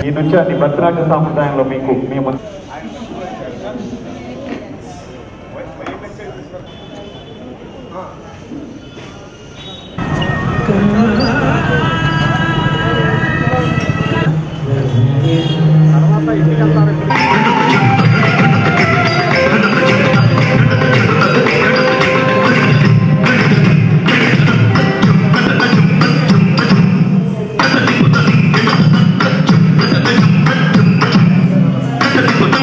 ఈ నృత్యాన్ని భద్రాక సాంప్రదాయంలో మీకు మేము Thank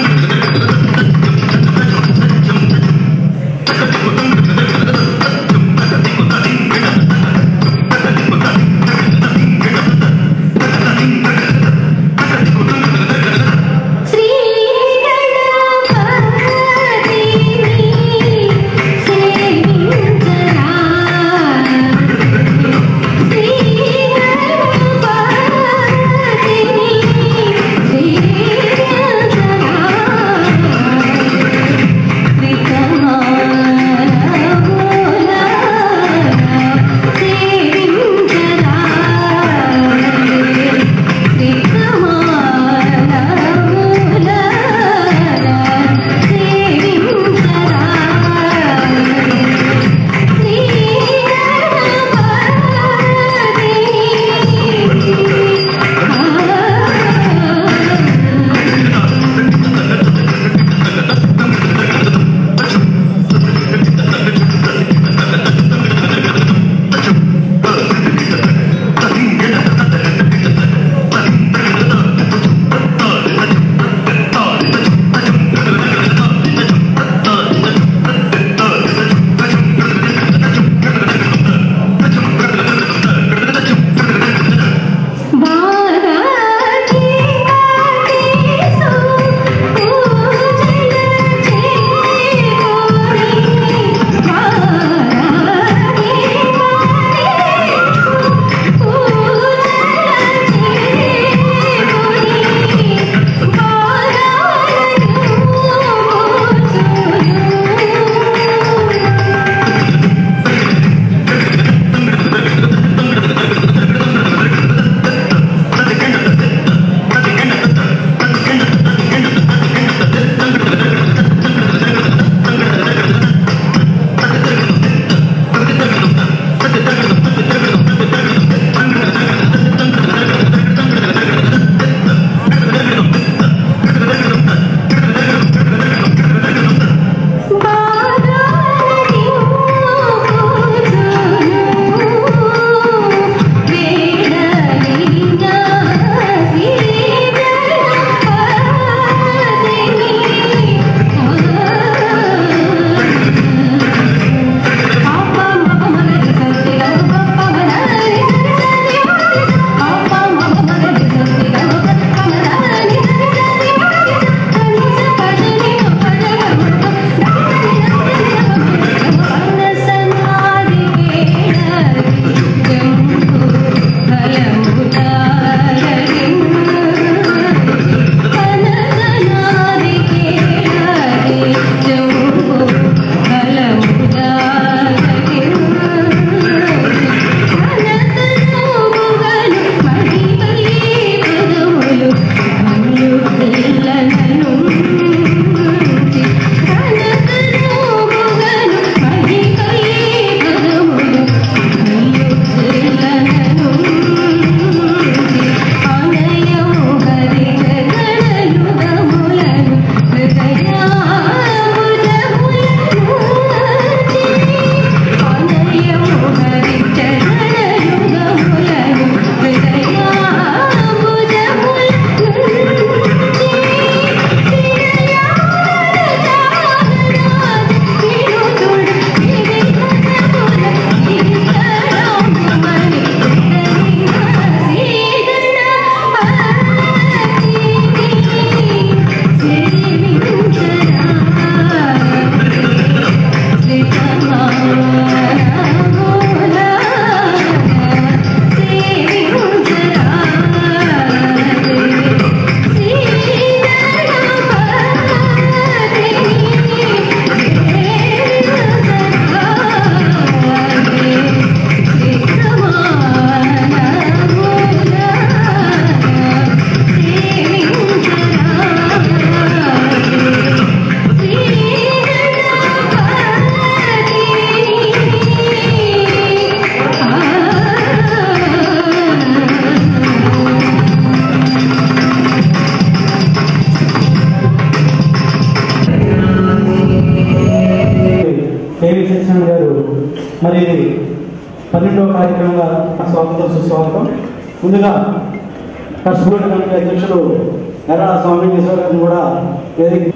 కార్యక్రమంగా స్వాగతం సుస్వాగతం ముందుగా కష్టపడి కమిటీ అధ్యక్షుడు ఎర్ర స్వామింగేశ్వర గారిని కూడా వేదిక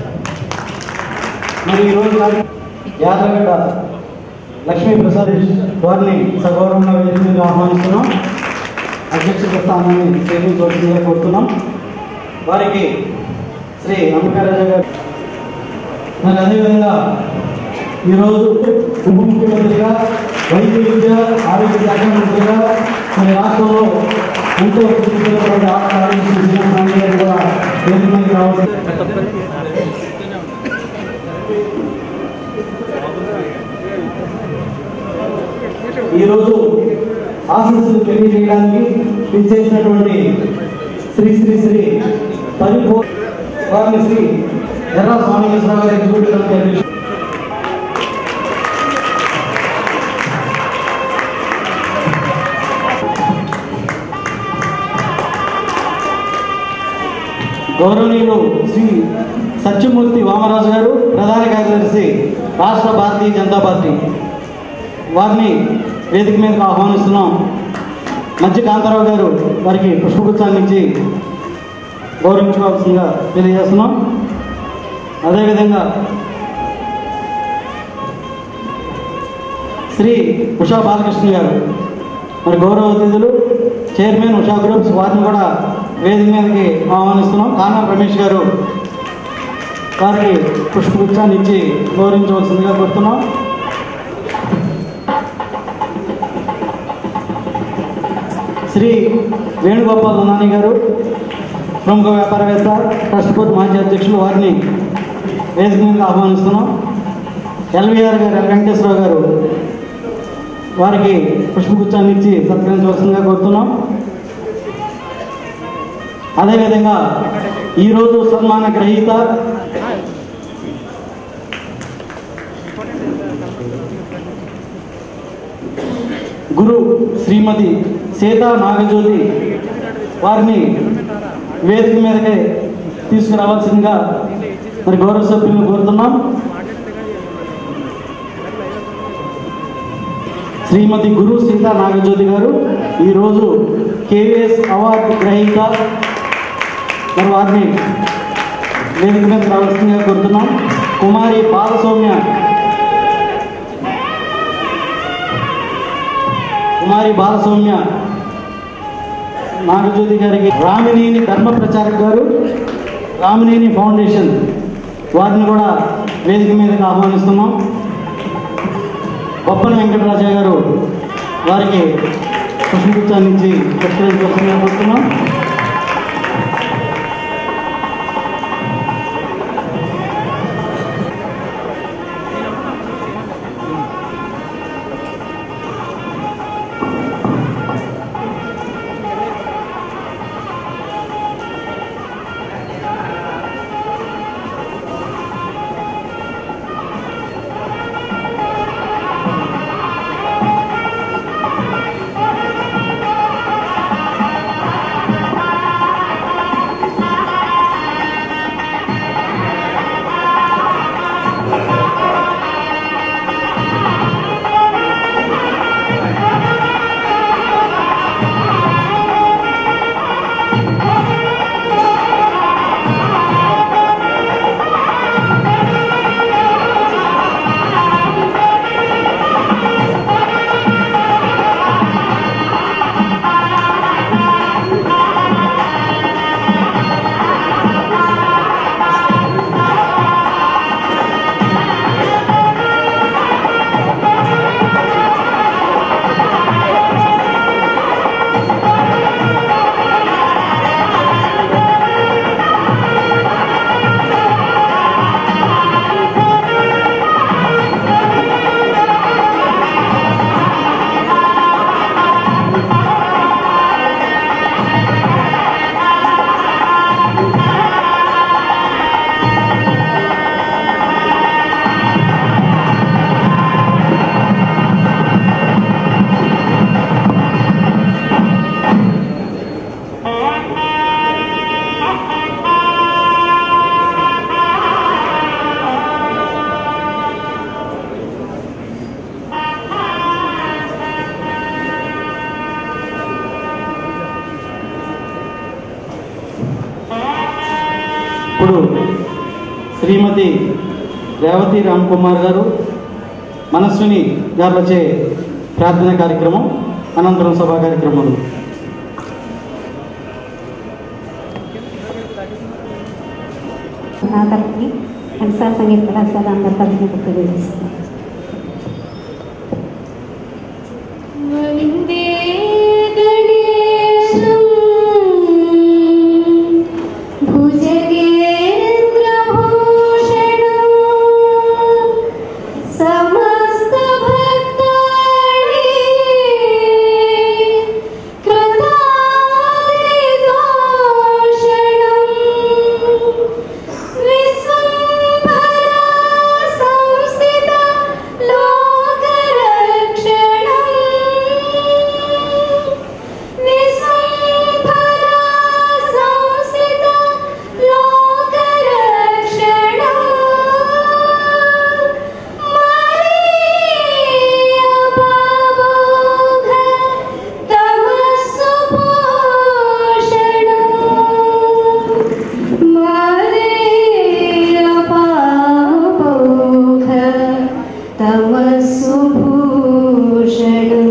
మరి ఈరోజు కార్య- యాదగడ్డ లక్ష్మీ ప్రసాద్ వారిని సగౌరవంగా వేదిక మీద ఆహ్వానిస్తున్నాం అధ్యక్షుల స్థానాన్ని చేయించవలసిందిగా కోరుతున్నాం వారికి శ్రీ అంబికారాజు గారు మరి అదేవిధంగా ఈరోజు ఉప ముఖ్యమంత్రిగా వైద్య విద్య ఆరోగ్య శాఖ మంత్రిగా మరి రాష్ట్రంలో ఎంతో కృషిస్తున్నటువంటి ఆర్థిక ఆరోగ్య శ్రీ స్వామి గారు కూడా వేదిక మీదకి రావాలి ఈరోజు ఆశీస్సులు తెలియజేయడానికి ఇచ్చేసినటువంటి శ్రీ శ్రీ శ్రీ పరిపూ వారిని శ్రీ ఎర్ర స్వామికేశ్వర గారి ఎగ్జిక్యూటివ్ కమిటీ అధ్యక్షుడు గౌరవనీయులు శ్రీ సత్యమూర్తి వామరాజు గారు ప్రధాన కార్యదర్శి రాష్ట్ర భారతీయ జనతా పార్టీ వారిని వేదిక మీదకు ఆహ్వానిస్తున్నాం మధ్య కాంతారావు గారు వారికి పుష్పగుచ్చాన్ని ఇచ్చి గౌరవించుకోవాల్సిందిగా తెలియజేస్తున్నాం అదేవిధంగా శ్రీ ఉషా బాలకృష్ణ గారు మరి గౌరవ అతిథులు చైర్మన్ ఉషా గ్రూప్స్ వారిని కూడా వేదిక మీదకి ఆహ్వానిస్తున్నాం కానా రమేష్ గారు వారికి పుష్పగుచ్చాన్ని ఇచ్చి గౌరవించవలసిందిగా కోరుతున్నాం శ్రీ వేణుగోపాల్ నాని గారు ప్రముఖ వ్యాపారవేత్త ట్రస్ట్ బోర్డు మాజీ అధ్యక్షులు వారిని వేదిక మీద ఆహ్వానిస్తున్నాం ఎల్వీఆర్ గారు ఎల్ వెంకటేశ్వరరావు గారు వారికి పుష్పగుచ్చాన్ని ఇచ్చి సత్కరించవలసిందిగా కోరుతున్నాం అదేవిధంగా ఈరోజు సన్మాన గ్రహీత గురు శ్రీమతి సీతా నాగజ్యోతి వారిని వేదిక మీదకే తీసుకురావాల్సిందిగా మరి గౌరవ సభ్యులను కోరుతున్నాం శ్రీమతి గురు సీతా నాగజ్యోతి గారు ఈరోజు కేవీఎస్ అవార్డు గ్రహీత మరి వారిని వేదిక మీదకి రావాల్సిందిగా కోరుతున్నాం కుమారి బాలసౌమ్య కుమారి బాలసౌమ్య నాగజ్యోతి గారికి రామినేని ధర్మ ప్రచారక్ గారు రామినేని ఫౌండేషన్ వారిని కూడా వేదిక మీదకి ఆహ్వానిస్తున్నాం బొప్పన వెంకటరాజా గారు వారికి పుష్పగుచ్చాన్ని ఇచ్చి పుష్కరించవలసిందిగా కోరుతున్నాం ఇప్పుడు శ్రీమతి రేవతి రామ్ కుమార్ గారు మనస్విని గారులచే ప్రార్థన కార్యక్రమం అనంతరం సభా కార్యక్రమాలు నా తరఫుని ఎన్సార్ సంగీత కళాశాల అందరి తరఫున తెలియజేస్తున్నాను వందే గణేశం భుజగేంద్రభూషణం సమస్త భక్తాళి కృతాదిదోషణం విశ్వంభరా సంస్థిత లోకరక్షణం విశ్వంభరా సంస్థిత లోకరక్షణం మరియా బాబోఘ తమస్సు పోషణం మరియా బాబోఘ తమస్సు భూషణం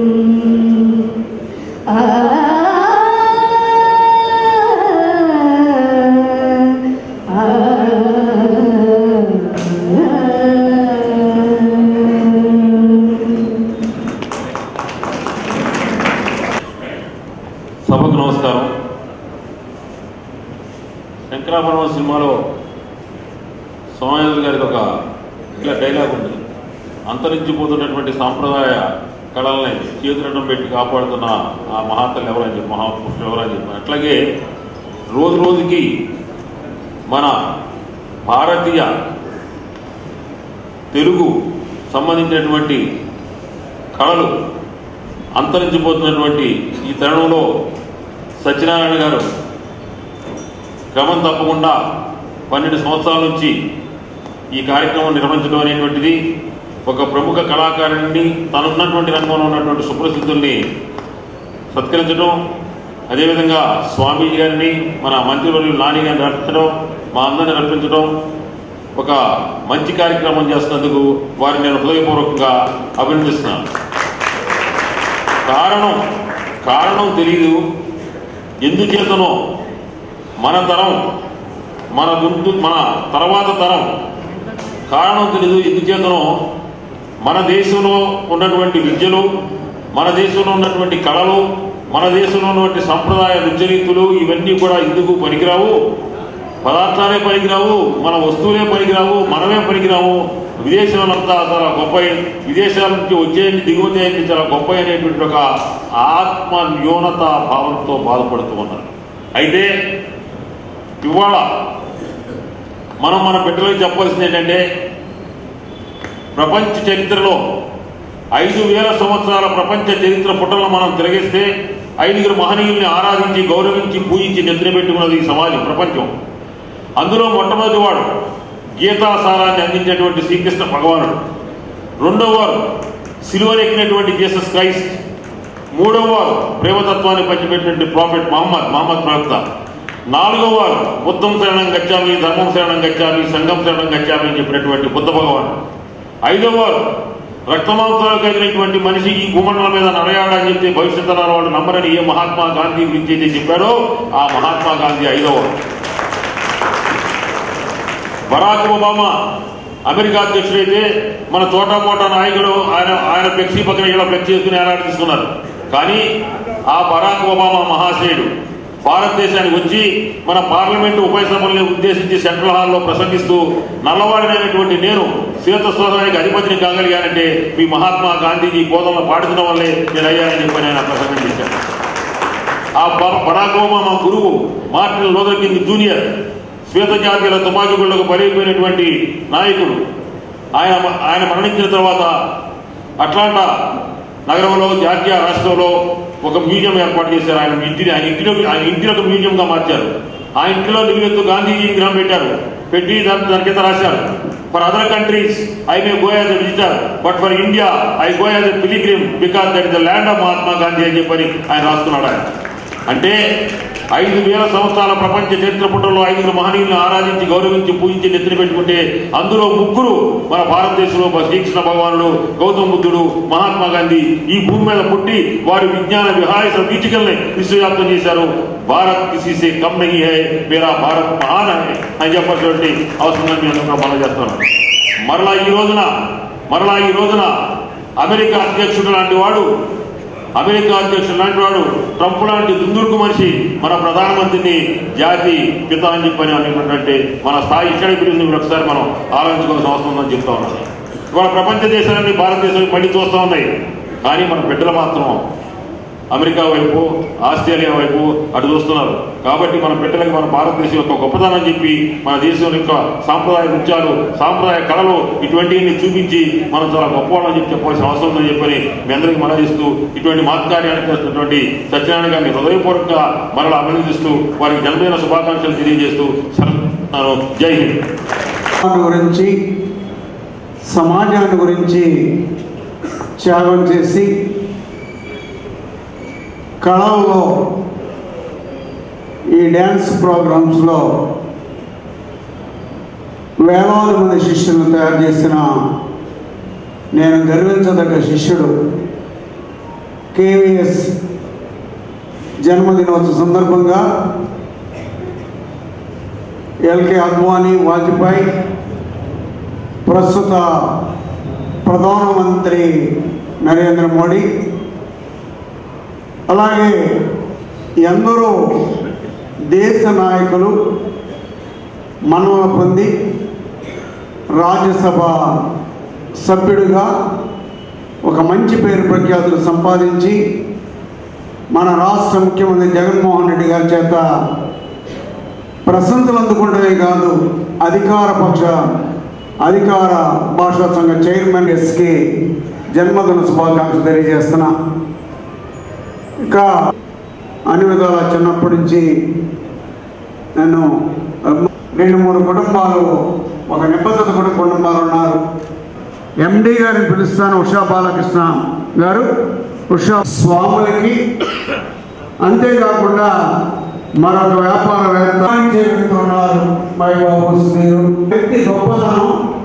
ఆ ఆ సభకు నమస్కారం శంకరాభరణం సినిమాలో సోమయాజులు గారికి ఒక ఇలా డైలాగ్ ఉంది అంతరించిపోతున్నటువంటి సాంప్రదాయ కళల్ని చేతులడం పెట్టి కాపాడుతున్న ఆ మహాతలు ఎవరని చెప్పి మహాపురుషులు ఎవరని చెప్పి అట్లాగే రోజు రోజుకి మన భారతీయ తెలుగు సంబంధించినటువంటి కళలు అంతరించిపోతున్నటువంటి ఈ తరుణంలో సత్యనారాయణ గారు క్రమం తప్పకుండా పన్నెండు సంవత్సరాల నుంచి ఈ కార్యక్రమం నిర్వహించడం అనేటువంటిది ఒక ప్రముఖ కళాకారుడిని తనున్నటువంటి రంగంలో ఉన్నటువంటి సుప్రసిద్ధుల్ని సత్కరించడం అదేవిధంగా స్వామీజీ గారిని మన మంత్రివర్యులు నాని గారిని నడిపించడం మా అందరిని నడిపించడం ఒక మంచి కార్యక్రమం చేస్తున్నందుకు వారిని నేను హృదయపూర్వకంగా అభినందిస్తున్నాను కారణం కారణం తెలియదు ఎందుచేతనో మన తరం మన ముందు మన తర్వాత తరం కారణం తెలియదు ఎందుచేతనో మన దేశంలో ఉన్నటువంటి విద్యలు మన దేశంలో ఉన్నటువంటి కళలు మన దేశంలో ఉన్నటువంటి సంప్రదాయ రుచరీతులు ఇవన్నీ కూడా ఎందుకు పనికిరావు పదార్థాలే పనికిరావు మన వస్తువులే పనికిరావు మనమే పనికిరావు విదేశాలంతా చాలా గొప్ప విదేశాల నుంచి వచ్చేయండి దిగుమతి అయ్యింది చాలా గొప్ప అనేటువంటి ఒక ఆత్మ న్యూనత భావంతో బాధపడుతూ ఉన్నారు అయితే ఇవాళ మనం మన బిడ్డలకు చెప్పాల్సింది ఏంటంటే ప్రపంచ చరిత్రలో ఐదు వేల సంవత్సరాల ప్రపంచ చరిత్ర పుటలను మనం తిరగేస్తే ఐదుగురు మహనీయుల్ని ఆరాధించి గౌరవించి పూజించి నిద్రపెట్టుకున్నది ఈ సమాజం ప్రపంచం అందులో మొట్టమొదటి వాడు గీతాసారాన్ని అందించినటువంటి శ్రీకృష్ణ భగవానుడు రెండవ వారు సిలువనెక్కినటువంటి జీసస్ క్రైస్ట్ మూడవ వారు ప్రేమతత్వాన్ని పంచిపెట్టినటువంటి ప్రాఫెట్ మహమ్మద్ మహమ్మద్ ప్రవక్త నాలుగవ వారు బుద్ధం శరణం గచ్చామి ధర్మం శరణం గచ్చామి సంఘం శరణం గచ్చామి అని చెప్పినటువంటి బుద్ధ భగవాన్ ఐదవ వారు రక్తమాంసాలు కలిగినటువంటి మనిషి ఈ భూమండల మీద నడయాడని చెప్తే భవిష్యత్ తరాల వాళ్ళు నమ్మరని ఏ మహాత్మా గాంధీ గురించి అయితే చెప్పాడో ఆ మహాత్మా గాంధీ ఐదవ వారు బరాక్ ఒబామా అమెరికా అధ్యక్షుడైతే మన తోటా మోటా నాయకుడు ఆయన ఆయన ఫ్లెక్సీ పక్కన ఇలా ఫ్లెక్సీ చేసుకుని ఏనాడు తీసుకున్నారు కానీ ఆ బరాక్ ఒబామా మహాశయుడు భారతదేశానికి వచ్చి మన పార్లమెంటు ఉభయ సభల్ని ఉద్దేశించి సెంట్రల్ హాల్లో ప్రసంగిస్తూ నల్లవాడినైనటువంటి నేను శ్వేత స్వరానికి అధిపతిని కాగలిగానంటే మీ మహాత్మా గాంధీజీ బోధనలు పాడుతున్న వల్లే నేను అయ్యానని చెప్పి ఆయన ప్రసంగం చేశాను ఆ బ- బరాక్ ఒబామా గురువు మార్టిన్ లూథర్ కింగ్ జూనియర్ శ్వేత జాతీయుల తుపాకీ గుళ్లకు బలైపోయినటువంటి నాయకుడు ఆయన ఆయన మరణించిన తర్వాత అట్లాంటా నగరంలో జాతీయ రాష్ట్రంలో ఒక మ్యూజియం ఏర్పాటు చేశారు ఆయన ఇంటిని ఆయన ఇంటిలో ఆయన ఇంటిని ఒక మ్యూజియంగా మార్చారు ఆ ఇంటిలో నిలువెత్తు గాంధీజీ విగ్రహం పెట్టారు పెట్టి దాని దాని కింద రాశారు for other countries I may go as a visitor but for India I go as a pilgrim because that is the land of Mahatma Gandhi అని చెప్పని ఆయన రాస్తున్నాడు ఆయన అంటే ఐదు వేల సంవత్సరాల ప్రపంచ చరిత్ర పుటంలో ఐదుగురు మహనీయులను ఆరాధించి గౌరవించి పూజించి నెత్తిన పెట్టుకుంటే అందులో ముగ్గురు మన భారతదేశంలో శ్రీకృష్ణ భగవానుడు గౌతమ బుద్ధుడు మహాత్మా గాంధీ ఈ భూమి మీద పుట్టి వారి విజ్ఞాన విహాయస వీచికల్ని విశ్వవ్యాప్తం చేశారు భారత్ కిసీ సే కమ్ నహీ హై మేరా భారత్ మహాన్ హై అని చెప్పినటువంటి అవసరం మీ అందరూ మనం చేస్తున్నాం మరలా ఈ రోజున మరలా ఈ రోజున అమెరికా అధ్యక్షుడు లాంటి వాడు అమెరికా అధ్యక్షుడు లాంటి వాడు ట్రంప్ లాంటి దుందుర్కు మనిషి మన ప్రధానమంత్రిని జాతి పిత అని చెప్పని అనేటంటే మన స్థాయి ఇక్కడ పెరిగింది మీరు ఒకసారి మనం ఆలోచించుకోవాల్సిన అవసరం ఉందని చెప్తా ఉన్నాను ఇవాళ ప్రపంచ దేశాలన్నీ భారతదేశం మళ్ళీ చూస్తూ ఉన్నాయి కానీ మన బిడ్డలు మాత్రం అమెరికా వైపు ఆస్ట్రేలియా వైపు అటు చూస్తున్నారు కాబట్టి మన బిడ్డలకి మన భారతదేశం యొక్క గొప్పతనం చెప్పి మన దేశం యొక్క సాంప్రదాయ నృత్యాలు సాంప్రదాయ కళలు ఇటువంటివన్నీ చూపించి మనం చాలా గొప్పవాళ్ళని చెప్పి చెప్పాల్సిన అవసరం ఉందని చెప్పని మీ అందరికీ మనదిస్తూ ఇటువంటి మహత్కార్యాన్ని చేస్తున్నటువంటి సత్యనారాయణ గారిని హృదయపూర్వకంగా మనల్ని అభినందిస్తూ వారికి జన్మదిన శుభాకాంక్షలు తెలియజేస్తూ సెలవు జై హింద్ సమాజాన్ని గురించి సమాజాన్ని గురించి త్యాగం చేసి కళల్లో ఈ డ్యాన్స్ ప్రోగ్రామ్స్లో వేలాది మంది శిష్యులను తయారు చేసిన నేను గర్వించదగ్గ శిష్యుడు కేవీఎస్ జన్మదినోత్సవ సందర్భంగా ఎల్కే అద్వానీ వాజ్పేయి ప్రస్తుత ప్రధానమంత్రి నరేంద్ర మోడీ అలాగే ఎందరో దేశ నాయకులు మనవ పొంది రాజ్యసభ సభ్యుడిగా ఒక మంచి పేరు ప్రఖ్యాతులు సంపాదించి మన రాష్ట్ర ముఖ్యమంత్రి జగన్మోహన్ రెడ్డి గారి చేత ప్రశంసలు అందుకుంటమే కాదు అధికార పక్ష అధికార భాషా సంఘ చైర్మన్ ఎస్కి జన్మదిన శుభాకాంక్షలు తెలియజేస్తున్నా ఇంకా అన్ని విధాల చిన్నప్పటి నుంచి నన్ను అభిమా- రెండు మూడు కుటుంబాలు ఒక నిబద్ధత కూడా కుటుంబాలు ఉన్నారు ఎండి గారిని పిలుస్తాను ఉషా బాలకృష్ణ గారు ఉషా స్వాములకి అంతేకాకుండా మరొక వ్యాపారవేత్త చేరుతున్నారు మై బాబు మీరు వ్యక్తి గొప్పతనం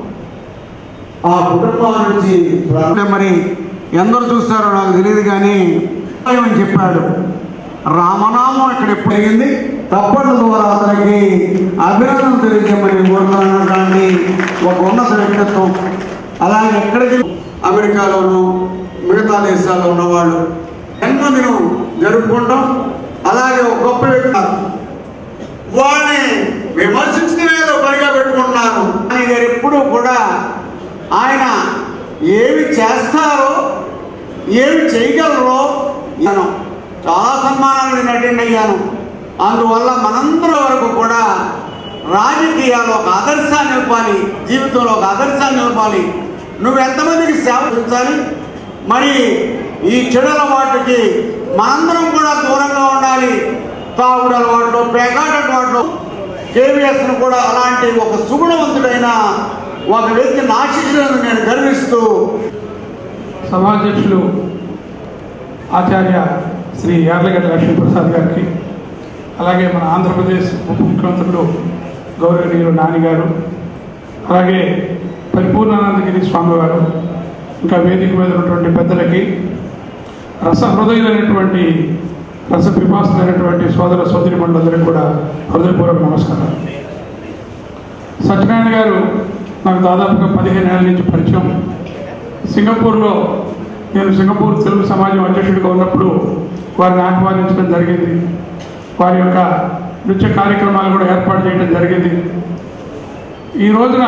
ఆ కుటుంబాల నుంచి అంటే మరి ఎందరు చూస్తారో నాకు తెలియదు కానీ అని చెప్పాడు రామనామం ఇక్కడ ఎప్పుడు అయింది తప్పట్ల ద్వారా అతనికి అభినందన తెలియజేయమని కోరుతున్నాను కానీ ఒక ఉన్నత వ్యక్తిత్వం అలాగే ఎక్కడికి అమెరికాలోను మిగతా దేశాల్లో ఉన్నవాళ్ళు జన్మదినం జరుపుకుంటాం అలాగే ఒక గొప్ప వ్యక్తి ఉన్నారు. వాళ్ళని విమర్శించడమేదో పనిగా పెట్టుకుంటున్నారు ఆయన గారు ఎప్పుడూ కూడా ఆయన ఏమి చేస్తారో ఏమి చేయగలరో నేను చాలా సన్మానాలు నేను అటెండ్ అయ్యాను అందువల్ల మనందరి వరకు కూడా రాజకీయాలు ఒక ఆదర్శాన్ని ఇవ్వాలి జీవితంలో ఒక ఆదర్శాన్ని ఇవ్వాలి నువ్వు ఎంతమందికి సేవ చేయాలి మరి ఈ చెడు అలవాటుకి మనందరం కూడా దూరంగా ఉండాలి తాగుడు అలవాట్లు పేకాట అలవాట్లు కేవీఎస్ను కూడా అలాంటి ఒక సుగుణవంతుడైన ఒక వ్యక్తిని ఆశించడానికి నేను గర్విస్తూ సభాధ్యక్షులు ఆచార్య శ్రీ యార్లగడ్డ లక్ష్మీప్రసాద్ గారికి అలాగే మన ఆంధ్రప్రదేశ్ ఉప ముఖ్యమంత్రులు గౌరవనీయులు నాని గారు అలాగే పరిపూర్ణానందగిరి స్వామి గారు ఇంకా వేదిక మీద ఉన్నటువంటి పెద్దలకి రస హృదయులైనటువంటి రస పిపాసులైనటువంటి సోదర సోదరి మండలందరికీ కూడా హృదయపూర్వక నమస్కారాలు సత్యనారాయణ గారు నాకు దాదాపుగా పదిహేను ఏళ్ళ నుంచి పరిచయం సింగపూర్లో నేను సింగపూర్ తెలుగు సమాజం అధ్యక్షుడిగా ఉన్నప్పుడు వారిని ఆహ్వానించడం జరిగింది వారి యొక్క నృత్య కార్యక్రమాలు కూడా ఏర్పాటు చేయడం జరిగింది ఈ రోజున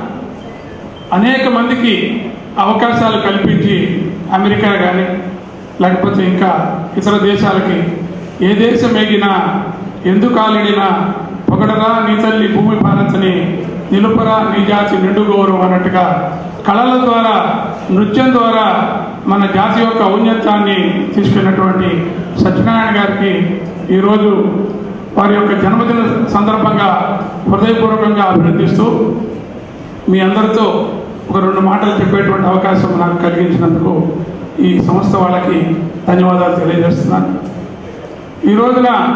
అనేక మందికి అవకాశాలు కల్పించి అమెరికా కానీ లేకపోతే ఇంకా ఇతర దేశాలకి ఏ దేశం ఎగినా ఎందుకు ఆలిడినా పొగడరా నీ తల్లి భూమి భారత్ని నిలుపరా నీ జాతి నిండు గౌరవం అన్నట్టుగా కళల ద్వారా నృత్యం ద్వారా మన జాతి యొక్క ఔన్నత్యాన్ని తీసుకున్నటువంటి సత్యనారాయణ గారికి ఈరోజు వారి యొక్క జన్మదిన సందర్భంగా హృదయపూర్వకంగా అభినందిస్తూ మీ అందరితో ఒక రెండు మాటలు చెప్పేటువంటి అవకాశం నాకు కలిగించినందుకు ఈ సంస్థ వాళ్ళకి ధన్యవాదాలు తెలియజేస్తున్నాను ఈ రోజున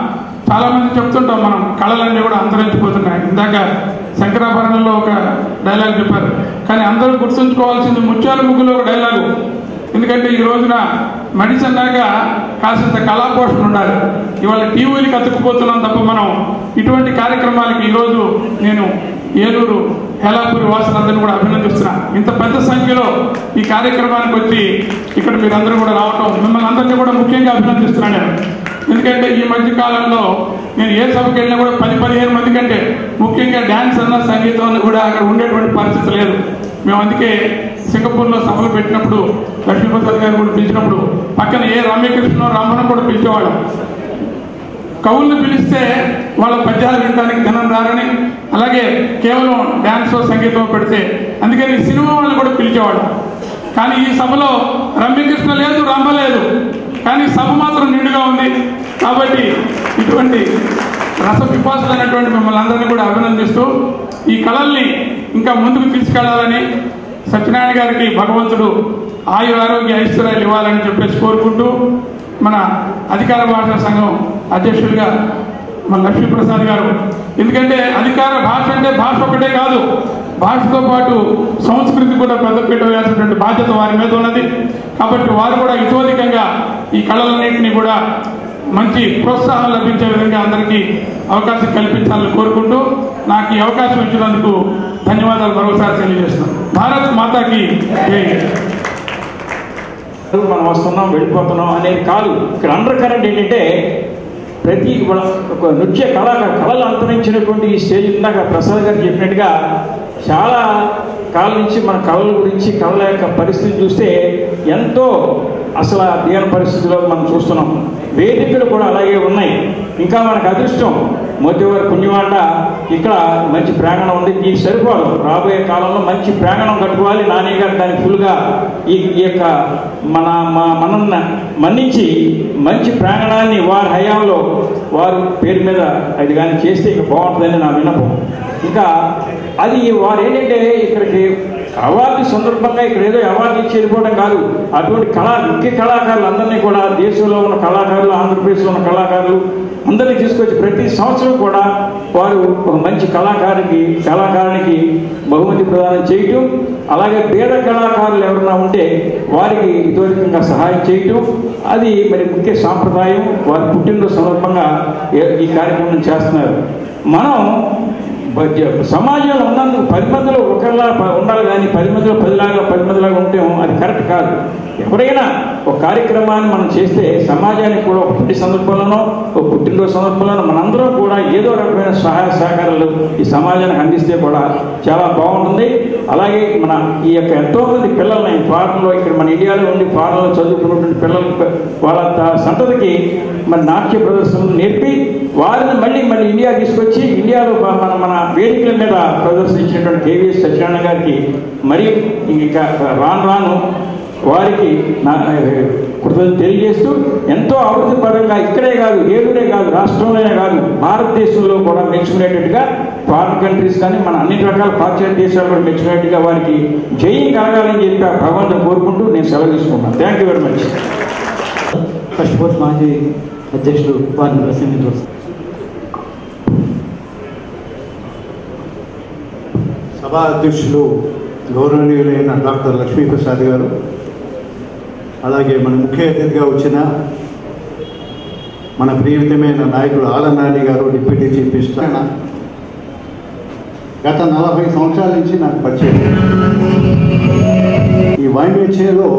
చాలా మంది చెప్తుంటాం మనం కళలన్నీ కూడా అంతరించిపోతున్నాయి ఇందాక శంకరాభరణంలో ఒక డైలాగ్ చెప్పారు కానీ అందరూ గుర్తుంచుకోవాల్సింది ముత్యాల ముగ్గులో ఒక డైలాగు ఎందుకంటే ఈ రోజున మనిషి అన్నాక కాసింత కళాపోషణ ఉండాలి ఇవాళ టీవీలకి అతుక్కుపోతున్నాం తప్ప మనం ఇటువంటి కార్యక్రమాలకి ఈరోజు నేను ఏలూరు హేలాపూరి వాసులందరినీ కూడా అభినందిస్తున్నా ఇంత పెద్ద సంఖ్యలో ఈ కార్యక్రమానికి వచ్చి ఇక్కడ మీరందరూ కూడా రావటం మిమ్మల్ని అందరినీ కూడా ముఖ్యంగా అభినందిస్తున్నాను నేను ఎందుకంటే ఈ మధ్య కాలంలో నేను ఏ సభకి వెళ్ళినా కూడా పది పదిహేను మంది కంటే ముఖ్యంగా డ్యాన్స్ అన్న సంగీతం అన్న కూడా అక్కడ ఉండేటువంటి పరిస్థితి లేదు మేము అందుకే సింగపూర్లో సభలు పెట్టినప్పుడు లక్ష్మీప్రసాద్ గారు కూడా పిలిచినప్పుడు పక్కన ఏ రమ్యకృష్ణ రమ్మను కూడా పిలిచేవాళ్ళం కవుల్ని పిలిస్తే వాళ్ళ పద్యాలు వినడానికి జనం రారని అలాగే కేవలం డ్యాన్స్ సంగీతం పెడితే అందుకని సినిమా వాళ్ళు కూడా పిలిచేవాడు కానీ ఈ సభలో రమ్యకృష్ణ లేదు రంభ లేదు కానీ సభ మాత్రం నిండుగా ఉంది కాబట్టి ఇటువంటి రస పిపాసులైనటువంటి మిమ్మల్ని అందరినీ కూడా అభినందిస్తూ ఈ కళల్ని ఇంకా ముందుకు తీసుకెళ్లాలని సత్యనారాయణ గారికి భగవంతుడు ఆయు ఆరోగ్య ఐశ్వర్యాలు ఇవ్వాలని చెప్పేసి కోరుకుంటూ మన అధికార భాషా సంఘం అధ్యక్షుడిగా మన లక్ష్మీప్రసాద్ గారు ఎందుకంటే అధికార భాష అంటే భాష ఒకటే కాదు భాషతో పాటు సంస్కృతి కూడా పెద్దపీట వేసినటువంటి బాధ్యత వారి మీద ఉన్నది కాబట్టి వారు కూడా ఇతోధికంగా ఈ కళలన్నింటినీ కూడా మంచి ప్రోత్సాహం లభించే విధంగా అందరికీ అవకాశం కల్పించాలని కోరుకుంటూ నాకు ఈ అవకాశం ఇచ్చినందుకు ధన్యవాదాలు మరోసారి తెలియజేస్తున్నాను భారత్ మాతాకి జై. మనం వస్తున్నాం వెళ్ళిపోతున్నాం అనేది కాదు ఇక్కడ అండర్ కరెంట్ ఏంటంటే ప్రతి వాళ్ళ ఒక నృత్య కళాకారు కళలు అంతరించినటువంటి ఈ స్టేజ్ ఇందాక ప్రసాద్ గారు చెప్పినట్టుగా చాలా కాలం నుంచి మన కళల గురించి కళల యొక్క పరిస్థితి చూస్తే ఎంతో అసలు ఆ దీన పరిస్థితిలో మనం చూస్తున్నాం వేదికలు కూడా అలాగే ఉన్నాయి ఇంకా మనకు అదృష్టం మోదీవారి పుణ్యమాట ఇక్కడ మంచి ప్రాంగణం ఉంది దీనికి సరిపోదు రాబోయే కాలంలో మంచి ప్రాంగణం కట్టుకోవాలి నాని గారు దాన్ని ఫుల్గా ఈ ఈ యొక్క మన మా- మనల్ని మన్నించి మంచి ప్రాంగణాన్ని వారి హయాంలో వారు పేరు మీద అది కానీ చేస్తే ఇక బాగుంటుందని నా విన్నపం ఇంకా అది వారు ఏంటంటే ఇక్కడికి అవార్డు సందర్భంగా ఇక్కడ ఏదో అవార్డు ఇచ్చి వెళ్ళిపోవడం కాదు అటువంటి కళా ముఖ్య కళాకారులు అందరినీ కూడా దేశంలో ఉన్న కళాకారులు ఆంధ్రప్రదేశ్లో ఉన్న కళాకారులు అందరినీ తీసుకొచ్చి ప్రతి సంవత్సరం కూడా వారు ఒక మంచి కళాకారునికి కళాకారునికి బహుమతి ప్రదానం చేయటం అలాగే పేద కళాకారులు ఎవరైనా ఉంటే వారికి ఇతోధికంగా సహాయం చేయటం అది మరి ముఖ్య సాంప్రదాయం వారి పుట్టినరోజు సందర్భంగా ఏ- ఈ కార్యక్రమం చేస్తున్నారు మనం బడ్జె- సమాజంలో ఉన్నందుకు పది మందిలో ఒకరిలా ప- ఉండాలి కానీ పది మందిలో పదిలాగా పది మందిలాగా ఉంటే అది కరెక్ట్ కాదు ఎవరైనా ఒక కార్యక్రమాన్ని మనం చేస్తే సమాజానికి కూడా ఒక పెళ్లి సందర్భంలోనో ఒక పుట్టినరోజు సందర్భంలోనో మనందరం కూడా ఏదో రకమైన సహాయ సహకారాలు ఈ సమాజానికి అందిస్తే కూడా చాలా బాగుంటుంది అలాగే మన ఈ యొక్క ఎంతో మంది పిల్లల్ని ఫారెన్లో ఇక్కడ మన ఇండియాలో ఉండి ఫారెన్లో చదువుకున్నటువంటి పిల్లలు వాళ్ళ త- సంతతికి మన నాట్య ప్రదర్శనలు నేర్పి వారిని మళ్ళీ మళ్ళీ ఇండియా తీసుకొచ్చి ఇండియాలో మన మన మన వేదికల మీద ప్రదర్శించినటువంటి కేవీఎస్ సత్యనారాయణ గారికి మరియు ఇంకా రాను రాను వారికి నా కృతజ్ఞత తెలియజేస్తూ ఎంతో అభివృద్ధి పరంగా ఇక్కడే కాదు ఏలూరే కాదు రాష్ట్రంలోనే కాదు భారతదేశంలో కూడా మెచ్చుకునేటట్టుగా ఫారిన్ కంట్రీస్ కానీ మన అన్ని రకాల పాశ్చాత్య దేశాలు కూడా మెచ్చుకునేట్టుగా వారికి జయం కలగాలని చెప్పి ఆ భగవంతుని కోరుకుంటూ నేను సెలవు తీసుకుంటాను thank you very much first post మాజీ అధ్యక్షుడు వారిని ప్రసంగించవచ్చు సభా అధ్యక్షులు గౌరవనీయులైన డాక్టర్ లక్ష్మీప్రసాద్ గారు అలాగే మన ముఖ్య అతిథిగా వచ్చిన మన ప్రియతమైన నాయకుడు ఆలనాని గారు డిప్యూటీ చీఫ్ మినిస్టర్ ఆయన గత నలభై సంవత్సరాల నుంచి నాకు పరిచయం ఈ వైమేచేలో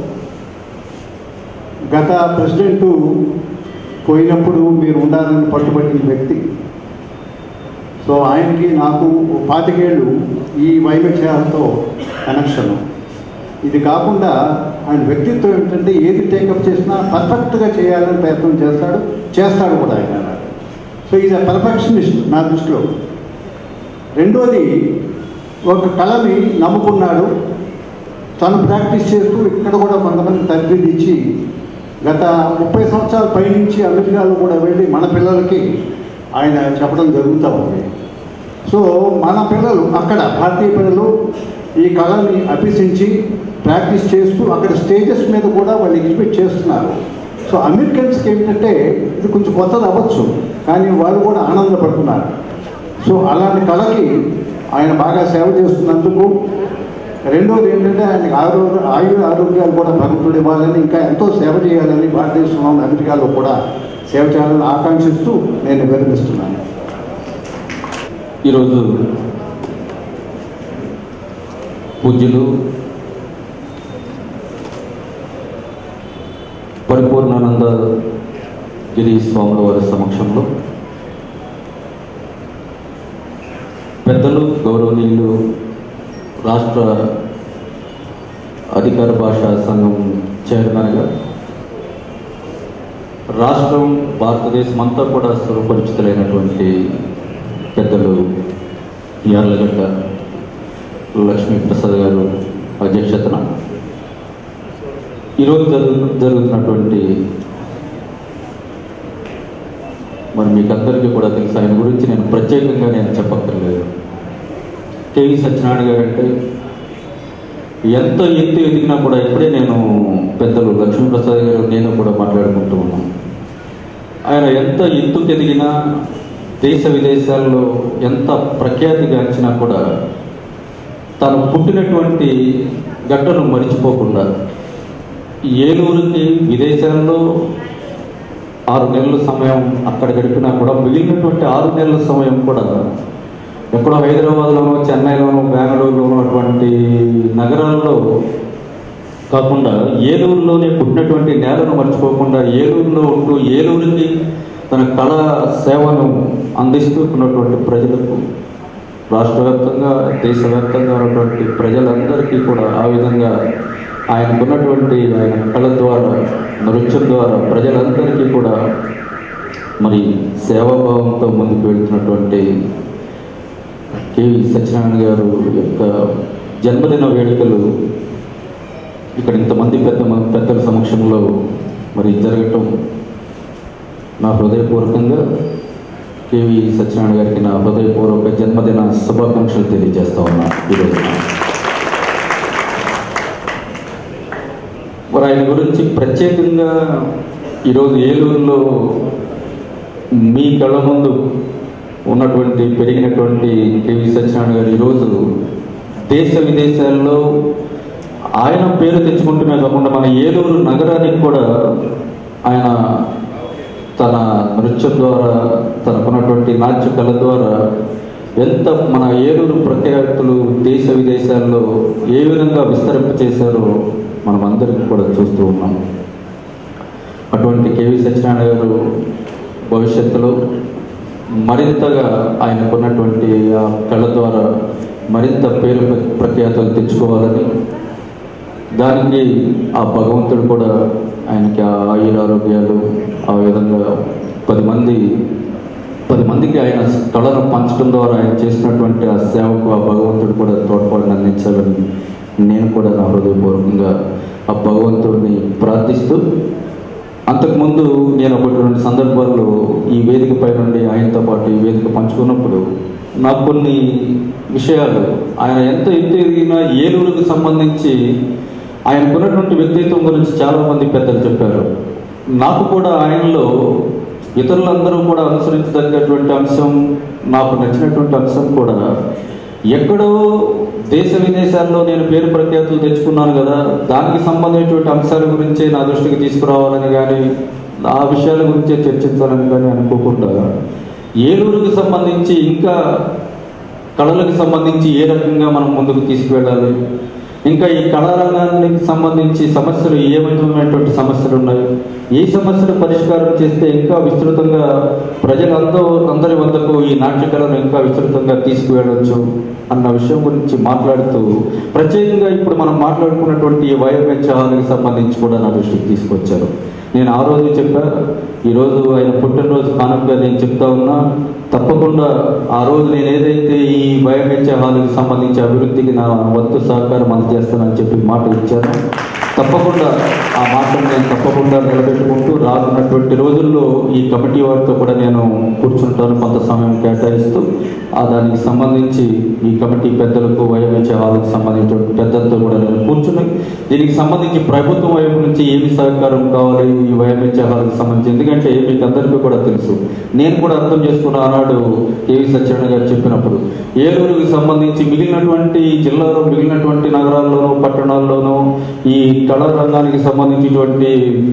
గత ప్రెసిడెంట్ పోయినప్పుడు మీరు ఉండాలని పట్టుబట్టిన వ్యక్తి సో ఆయనకి నాకు ఓ పాతికేళ్ళు ఈ వైవిధ్యాలతో కనెక్షన్ ఇది కాకుండా ఆయన వ్యక్తిత్వం ఏంటంటే ఏది టేకప్ చేసినా పర్ఫెక్ట్గా చేయాలని ప్రయత్నం చేస్తాడు చేస్తాడు కూడా ఆయన సో ఈజ్ పర్ఫెక్షనిస్ట్ నా దృష్టిలో రెండోది ఒక కళని నమ్ముకున్నాడు తను ప్రాక్టీస్ చేస్తూ ఇక్కడ కూడా కొంతమంది తర్బీదు ఇచ్చి గత ముప్పై సంవత్సరాల పైనుంచి అమెరికాలో కూడా వెళ్ళి మన పిల్లలకి ఆయన చెప్పడం జరుగుతూ ఉంది సో మన పిల్లలు అక్కడ భారతీయ పిల్లలు ఈ కళని అభ్యసించి ప్రాక్టీస్ చేస్తూ అక్కడ స్టేజెస్ మీద కూడా వాళ్ళు ఎగ్జిబిట్ చేస్తున్నారు సో అమెరికన్స్కి ఏంటంటే ఇది కొంచెం కొత్తది అవ్వచ్చు కానీ వాళ్ళు కూడా ఆనందపడుతున్నారు సో అలాంటి కళకి ఆయన బాగా సేవ చేస్తున్నందుకు రెండోది ఏంటంటే ఆయనకి ఆరోగ్య ఆయుర ఆరోగ్యాలు కూడా భగవంతుడు ఇవ్వాలని ఇంకా ఎంతో సేవ చేయాలని భారతదేశంలో ఉన్న అమెరికాలో కూడా సేవ చేయాలని ఆకాంక్షిస్తూ నేను వివరిస్తున్నాను ఈరోజు పూజ్యులు పరిపూర్ణానంద గిరి స్వాముల వారి సమక్షంలో పెద్దలు గౌరవనీయులు రాష్ట్ర అధికార భాషా సంఘం చైర్మన్గా రాష్ట్రం భారతదేశం అంతా కూడా సుపరిచితులైనటువంటి పెద్దలు యార్లగడ్డ లక్ష్మీ ప్రసాద్ గారు అధ్యక్షతన ఈరోజు జరుగు జరుగుతున్నటువంటి మరి మీకు అందరికీ కూడా తెలుసు ఆయన గురించి నేను ప్రత్యేకంగా నేను చెప్పక్కర్లేదు కేవీ సత్యనారాయణ గారు అంటే ఎంత ఎత్తు ఎదిగినా కూడా ఇప్పుడే నేను పెద్దలు లక్ష్మీప్రసాద్ గారు నేను కూడా మాట్లాడుకుంటూ ఉన్నాం ఆయన ఎంత ఎత్తుకు ఎదిగినా దేశ విదేశాల్లో ఎంత ప్రఖ్యాతిగాంచినా కూడా తాను పుట్టినటువంటి గట్టను మరిచిపోకుండా ఏలూరుకి విదేశాల్లో ఆరు నెలల సమయం అక్కడ గడిపినా కూడా మిగిలినటువంటి ఆరు నెలల సమయం కూడా ఎక్కడో హైదరాబాద్లోనో చెన్నైలోనో బెంగళూరులో ఉన్నటువంటి నగరాల్లో కాకుండా ఏలూరులోనే పుట్టినటువంటి నేలను మర్చిపోకుండా ఏలూరులో ఉంటూ ఏలూరుకి తన కళా సేవను అందిస్తూ ఉన్నటువంటి ప్రజలకు రాష్ట్ర వ్యాప్తంగా దేశవ్యాప్తంగా ఉన్నటువంటి ప్రజలందరికీ కూడా ఆ విధంగా ఆయనకున్నటువంటి ఆయన కళ ద్వారా నృత్యం ద్వారా ప్రజలందరికీ కూడా మరి సేవాభావంతో ముందుకు వెళ్తున్నటువంటి కేవి సత్యనారాయణ గారు యొక్క జన్మదిన వేడుకలు ఇక్కడ ఇంతమంది పెద్ద పెద్దల సమక్షంలో మరి జరగటం నా హృదయపూర్వకంగా కేవి సత్యనారాయణ గారికి నా హృదయపూర్వక జన్మదిన శుభాకాంక్షలు తెలియజేస్తా ఉన్నా ఈరోజు మరి ఆయన గురించి ప్రత్యేకంగా ఈరోజు ఏలూరులో మీ కళ్ళ ముందు ఉన్నటువంటి పెరిగినటువంటి కేవి సత్యనారాయణ గారు ఈరోజు దేశ విదేశాల్లో ఆయన పేరు తెచ్చుకుంటమే కాకుండా మన ఏలూరు నగరానికి కూడా ఆయన తన నృత్యం ద్వారా తనకున్నటువంటి నాట్య కళ ద్వారా ఎంత మన ఏలూరు ప్రఖ్యాతులు దేశ విదేశాల్లో ఏ విధంగా విస్తరింప చేశారో మనం అందరికీ కూడా చూస్తూ ఉన్నాం అటువంటి కేవీ సత్యనారాయణ గారు భవిష్యత్తులో మరింతగా ఆయనకున్నటువంటి ఆ కళ ద్వారా మరింత పేరు ప్ర- ప్రఖ్యాతులు తెచ్చుకోవాలని దానికి ఆ భగవంతుడు కూడా ఆయనకి ఆ ఆయుర ఆరోగ్యాలు ఆ విధంగా పది మంది పది మందికి ఆయన కళను పంచడం ద్వారా ఆయన చేసినటువంటి ఆ సేవకు ఆ భగవంతుడు కూడా తోడ్పాటును అందించాలని నేను కూడా నా హృదయపూర్వకంగా ఆ భగవంతుడిని ప్రార్థిస్తూ అంతకుముందు నేను ఒకటి రెండు సందర్భాల్లో ఈ వేదిక పై నుండి ఆయనతో పాటు ఈ వేదిక పంచుకున్నప్పుడు నాకు కొన్ని విషయాలు ఆయన ఎంత ఎత్తు ఎదిగినా ఏలూరుకు సంబంధించి ఆయనకున్నటువంటి వ్యక్తిత్వం గురించి చాలా మంది పెద్దలు చెప్పారు నాకు కూడా ఆయనలో ఇతరులందరూ కూడా అనుసరించదగ్గటువంటి అంశం నాకు నచ్చినటువంటి అంశం కూడా ఎక్కడో దేశ విదేశాల్లో నేను పేరు ప్రఖ్యాతులు తెచ్చుకున్నాను కదా దానికి సంబంధించినటువంటి అంశాల గురించే నా దృష్టికి తీసుకురావాలని కానీ ఆ విషయాల గురించే చర్చించాలని కానీ అనుకోకుండా ఏలూరుకు సంబంధించి ఇంకా కళలకు సంబంధించి ఏ రకంగా మనం ముందుకు తీసుకువెళ్ళాలి ఇంకా ఈ కళారంగానికి సంబంధించి సమస్యలు ఏ విధమైనటువంటి సమస్యలు ఉన్నాయి ఏ సమస్యలు పరిష్కారం చేస్తే ఇంకా విస్తృతంగా ప్రజలందరూ అందరి వద్దకు ఈ నాట్యకళను ఇంకా విస్తృతంగా తీసుకువెళ్ళవచ్చు అన్న విషయం గురించి మాట్లాడుతూ ప్రత్యేకంగా ఇప్పుడు మనం మాట్లాడుకున్నటువంటి ఈ వైఎంహెచ్ హాల్కి సంబంధించి కూడా నా దృష్టికి తీసుకొచ్చారు నేను ఆ రోజు చెప్పా ఈరోజు ఆయన పుట్టినరోజు కానుకగా నేను చెప్తా ఉన్నా తప్పకుండా ఆ రోజు నేను ఏదైతే ఈ బయోమెచ్ హాల్కి సంబంధించి అభివృద్ధికి నా వంతు సహకారం అందజేస్తానని చెప్పి మాట ఇచ్చాను తప్పకుండా ఆ మాటను నేను తప్పకుండా నిలబెట్టుకుంటూ రానున్నటువంటి రోజుల్లో ఈ కమిటీ వారితో కూడా నేను కూర్చుంటాను కొంత సమయం కేటాయిస్తూ ఆ దానికి సంబంధించి ఈ కమిటీ పెద్దలకు వైఎంహెచ్ హాల్కి సంబంధించిన పెద్దలతో కూడా నేను కూర్చుని దీనికి సంబంధించి ప్రభుత్వం వైపు నుంచి ఏమి సహకారం కావాలి ఈ వైఎంహెచ్ హాల్కి సంబంధించి ఎందుకంటే మీకు అందరికీ కూడా తెలుసు నేను కూడా అర్థం చేసుకున్న ఆనాడు కేవి సత్యనారాయణ గారు చెప్పినప్పుడు ఏలూరుకి సంబంధించి మిగిలినటువంటి జిల్లాలో మిగిలినటువంటి నగరాల్లోనూ పట్టణాల్లోనూ ఈ కళా రంగానికి సంబంధించినటువంటి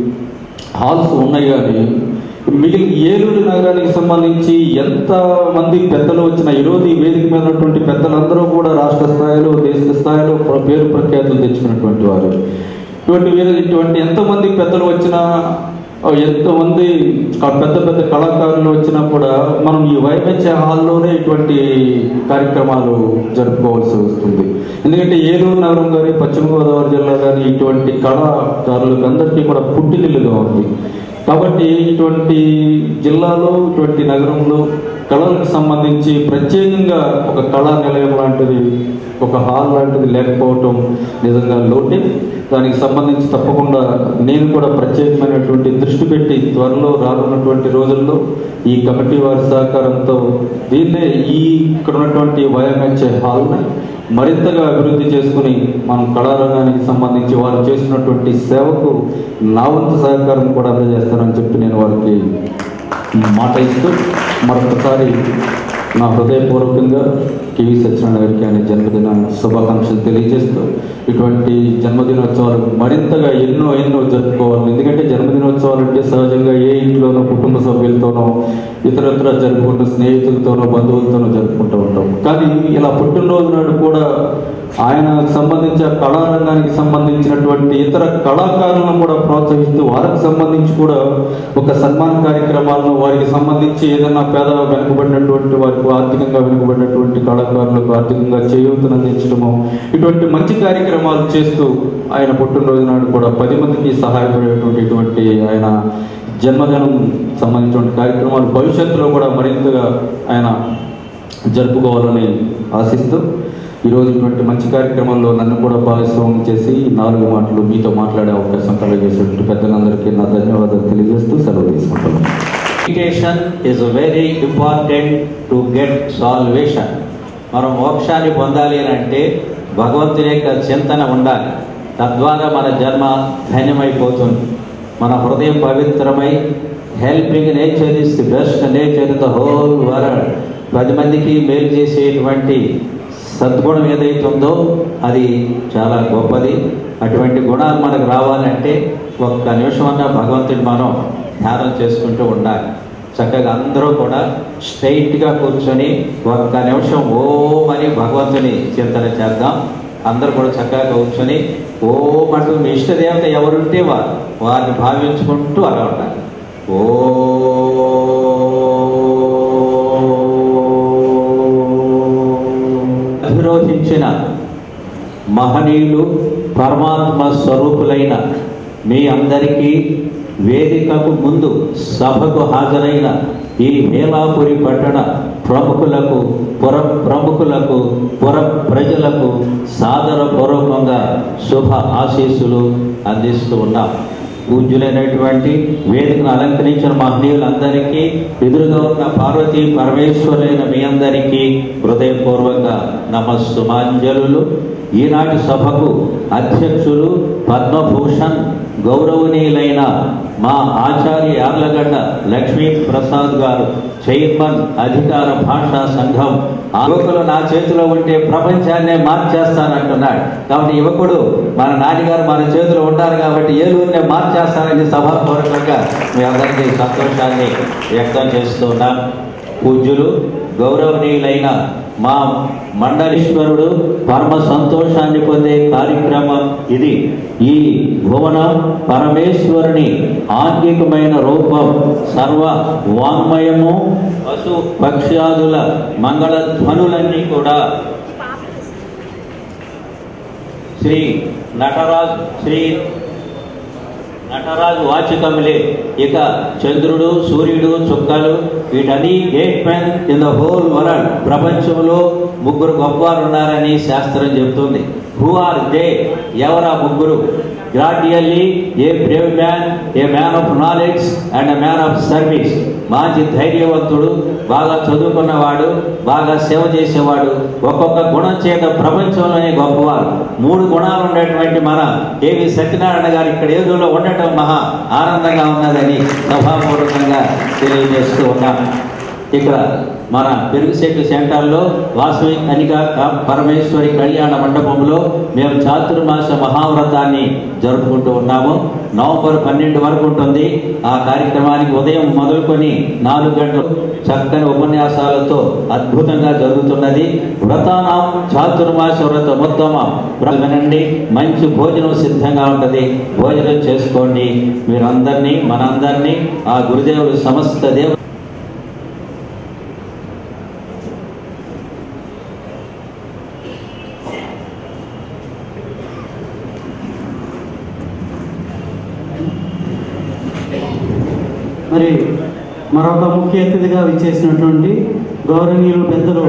హాల్స్ ఉన్నాయి కానీ మిగిలిన ఏలూరు నగరానికి సంబంధించి ఎంత మంది పెద్దలు వచ్చిన ఈరోజు ఈ వేదిక మీద ఉన్నటువంటి పెద్దలందరూ కూడా రాష్ట్ర స్థాయిలో దేశ స్థాయిలో ప్ర- పేరు ప్రఖ్యాతులు తెచ్చుకున్నటువంటి వారు ఇటువంటి వీరు ఇటువంటి ఎంతమంది పెద్దలు వచ్చినా ఆ, ఎంతమంది క- పెద్ద పెద్ద కళాకారులు వచ్చినా కూడా మనం ఈ వైవిధ్య హాల్లోనే ఇటువంటి కార్యక్రమాలు జరుపుకోవాల్సి వస్తుంది ఎందుకంటే ఏలూరు నగరం కానీ పశ్చిమ గోదావరి జిల్లా కానీ ఇటువంటి కళాకారులకు అందరికీ కూడా పుట్టినిల్లుగా ఉంది కాబట్టి ఇటువంటి జిల్లాలో ఇటువంటి నగరంలో కళలకు సంబంధించి ప్రత్యేకంగా ఒక కళా నిలయం లాంటిది ఒక హాల్ లాంటిది లేకపోవటం నిజంగా లోటే దానికి సంబంధించి తప్పకుండా నేను కూడా ప్రత్యేకమైనటువంటి దృష్టి పెట్టి త్వరలో రానున్నటువంటి రోజుల్లో ఈ కమిటీ వారి సహకారంతో దీన్నే ఈ ఇక్కడ ఉన్నటువంటి వైఎంహెచ్ఏ హాల్ని మరింతగా అభివృద్ధి చేసుకుని మనం కళారంగానికి సంబంధించి వారు చేసినటువంటి సేవకు నా వంతు సహకారం కూడా అందజేస్తానని చెప్పి నేను వారికి మాట ఇస్తూ మరొకసారి నా హృదయపూర్వకంగా కేవీ సత్యనారాయణ గారికి ఆయన జన్మదిన శుభాకాంక్షలు తెలియజేస్తూ ఇటువంటి జన్మదినోత్సవాలు మరింతగా ఎన్నో ఎన్నో జరుపుకోవాలి ఎందుకంటే జన్మదినోత్సవాలు అంటే సహజంగా ఏ ఇంట్లోనో కుటుంబ సభ్యులతోనో ఇతరత్ర జరుపుకుంటూ స్నేహితులతోనో బంధువులతోనో జరుపుకుంటూ ఉంటాం కానీ ఇలా పుట్టినరోజు నాడు కూడా ఆయనకు సంబంధించి ఆ కళారంగానికి సంబంధించినటువంటి ఇతర కళాకారులను కూడా ప్రోత్సహిస్తూ వారికి సంబంధించి కూడా ఒక సన్మాన కార్యక్రమాలను వారికి సంబంధించి ఏదైనా పేద వెనుకబడినటువంటి వారికి ఆర్థికంగా వెనుకబడినటువంటి కళాకారులకు ఆర్థికంగా చేయూతను అందించడము ఇటువంటి మంచి కార్యక్రమాలు చేస్తూ ఆయన పుట్టినరోజు నాడు కూడా పది మందికి సహాయపడేటువంటి ఇటువంటి ఆయన జన్మదినం సంబంధించినటువంటి కార్యక్రమాలు భవిష్యత్తులో కూడా మరింతగా ఆయన జరుపుకోవాలని ఆశిస్తూ ఈరోజు ఇటువంటి మంచి కార్యక్రమంలో నన్ను కూడా భాగస్వామ్యం చేసి ఈ నాలుగు మాటలు మీతో మాట్లాడే అవకాశం కలగజేసినటువంటి పెద్దలందరికీ నా ధన్యవాదాలు తెలియజేస్తూ సెలవు తీసుకుంటాను meditation is very important to get salvation మనం మోక్షాన్ని పొందాలి అని అంటే భగవంతుని యొక్క చింతన ఉండాలి తద్వారా మన జన్మ ధన్యమైపోతుంది మన హృదయం పవిత్రమై helping nature is the best nature in the whole world పది మందికి మేలు చేసేటువంటి సద్గుణం ఏదైతే ఉందో అది చాలా గొప్పది అటువంటి గుణాలు మనకు రావాలంటే ఒక్క నిమిషం అన్నా భగవంతుని మనం ధ్యానం చేసుకుంటూ ఉండాలి చక్కగా అందరూ కూడా స్ట్రైట్గా కూర్చొని ఒక్క నిమిషం ఓం అని భగవంతుని చింతన చేద్దాం అందరూ కూడా చక్కగా కూర్చొని ఓం అంటూ మీ ఇష్టదేవత ఎవరుంటే వారు వారిని భావించుకుంటూ అలా ఉండాలి అభిరోధించిన మహనీయులు పరమాత్మ స్వరూపులైన మీ అందరికీ వేదికకు ముందు సభకు హాజరైన ఈ మేలాపురి పట్టణ ప్రముఖులకు పుర ప్రముఖులకు పుర ప్రజలకు సాదరపూర్వకంగా శుభ ఆశీస్సులు అందిస్తూ ఉన్నాం పూజ్యులైనటువంటి వేదికను అలంకరించిన మహనీయులందరికీ ఎదురుగా ఉన్న పార్వతీ పరమేశ్వరులైన మీ అందరికీ హృదయపూర్వక నమస్సుమాంజలు ఈనాటి సభకు అధ్యక్షులు పద్మభూషణ్ గౌరవనీయులైన మా ఆచార్య యార్లగడ్డ లక్ష్మీ ప్రసాద్ గారు చైర్మన్ అధికార భాషా సంఘం ఆ యువకులు నా చేతిలో ఉంటే ప్రపంచాన్నే మార్చేస్తానంటున్నాడు కాబట్టి యువకుడు మన నాన్నగారు మన చేతిలో ఉంటారు కాబట్టి ఏలూరునే మార్చేస్తానని సభాపూర్వకంగా మీ అందరికీ సంతోషాన్ని వ్యక్తం చేస్తున్నాం పూజ్యులు గౌరవనీయులైన మా మండలీశ్వరుడు పరమ సంతోషాన్ని పొందే కార్యక్రమం ఇది ఈ భువనం పరమేశ్వరుని ఆంగికమైన రూపం సర్వ వాంగ్మయము పశు పక్ష్యాదుల మంగళ ధ్వనులన్నీ కూడా శ్రీ నటరాజ్ శ్రీ నటరాజు వాచికములే ఇక చంద్రుడు సూర్యుడు చుక్కలు వీటన్ని great men in the whole world ప్రపంచంలో ముగ్గురు గొప్పవారు ఉన్నారని శాస్త్రం చెబుతుంది హూ ఆర్ దే ఎవరా ముగ్గురు gradually a brave man a man of knowledge and a man of service మంచి ధైర్యవంతుడు బాగా చదువుకున్నవాడు బాగా సేవ చేసేవాడు ఒక్కొక్క గుణం చేత ప్రపంచంలోనే గొప్పవారు మూడు గుణాలు ఉండేటువంటి మన కేవి సత్యనారాయణ గారు ఇక్కడ ఏలూరులో ఉండటం మహా ఆనందంగా ఉన్నదని సభాపూర్వకంగా తెలియజేస్తూ ఉన్నాం ఇక్కడ మన పెరుగుశెట్టి సెంటర్లో వాసవి కనిక క- పరమేశ్వరి కళ్యాణ మండపంలో మేము చాతుర్మాస మహావ్రతాన్ని జరుపుకుంటూ ఉన్నాము నవంబర్ పన్నెండు వరకు ఉంటుంది ఆ కార్యక్రమానికి ఉదయం మొదలుకొని నాలుగు గంటలు చక్కని ఉపన్యాసాలతో అద్భుతంగా జరుగుతున్నది వ్రతానాం చాతుర్మాస వ్రత ఉత్తమ వినండి మంచి భోజనం సిద్ధంగా ఉంటుంది భోజనం చేసుకోండి మీరందరినీ మనందరినీ ఆ గురుదేవుడు సమస్త దేవ మరి మరొక ముఖ్య అతిథిగా విచ్చేసినటువంటి గౌరవనీయులు పెద్దలు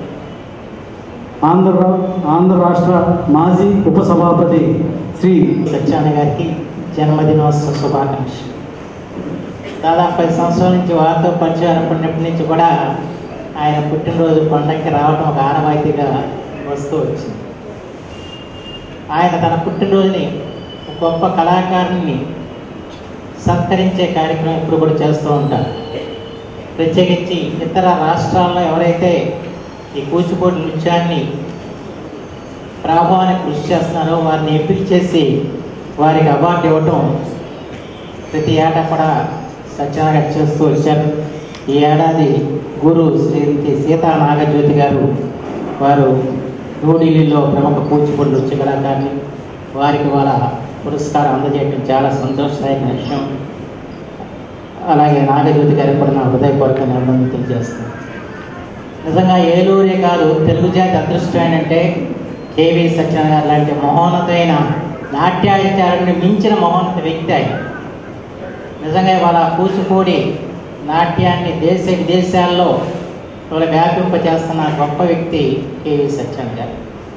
ఆంధ్ర ఆంధ్ర రాష్ట్ర మాజీ ఉపసభాపతి శ్రీ సత్యనారాయణ గారికి జన్మదినోత్సవ శుభాకాంక్షలు దాదాపు పది సంవత్సరాల నుంచి వారితో పరిచయం అనుకున్నప్పటి నుంచి కూడా ఆయన పుట్టినరోజు పండగకి రావడం ఒక ఆనవాయితీగా వస్తూ వచ్చింది ఆయన తన పుట్టినరోజుని ఒక గొప్ప కళాకారుని సత్కరించే కార్యక్రమం ఇప్పుడు కూడా చేస్తూ ఉంటారు ప్రత్యేకించి ఇతర రాష్ట్రాల్లో ఎవరైతే ఈ కూచిపూడి నృత్యాన్ని ప్రాభవానికి కృషి చేస్తున్నారో వారిని ఎంపిక చేసి వారికి అవార్డు ఇవ్వటం ప్రతి ఏటా కూడా సత్యనారాయణ చేస్తూ వచ్చారు ఈ ఏడాది గురు శ్రీమతి సీతా నాగజ్యోతి గారు వారు న్యూఢిల్లీలో ప్రముఖ కూచిపూడి నృత్య కళాకారిణి వారికి వాళ్ళ పురస్కారం అందజేయడం చాలా సంతోషదాయక విషయం అలాగే నాగజ్యోతి గారికి కూడా నా హృదయపూర్వక అభినందనలు తెలియజేస్తాను నిజంగా ఏలూరే కాదు తెలుగు జాతి అదృష్టం ఏంటంటే కేవీ సత్యనారాయణ గారు లాంటి మహోన్నతమైన నాట్యాచార్యుని మించిన మహోన్నత వ్యక్తి ఆయన నిజంగా ఇవాళ కూచిపూడి నాట్యాన్ని దేశ విదేశాల్లో ఇవాళ వ్యాపింపచేస్తున్న గొప్ప వ్యక్తి కేవీ సత్యనారాయణ గారు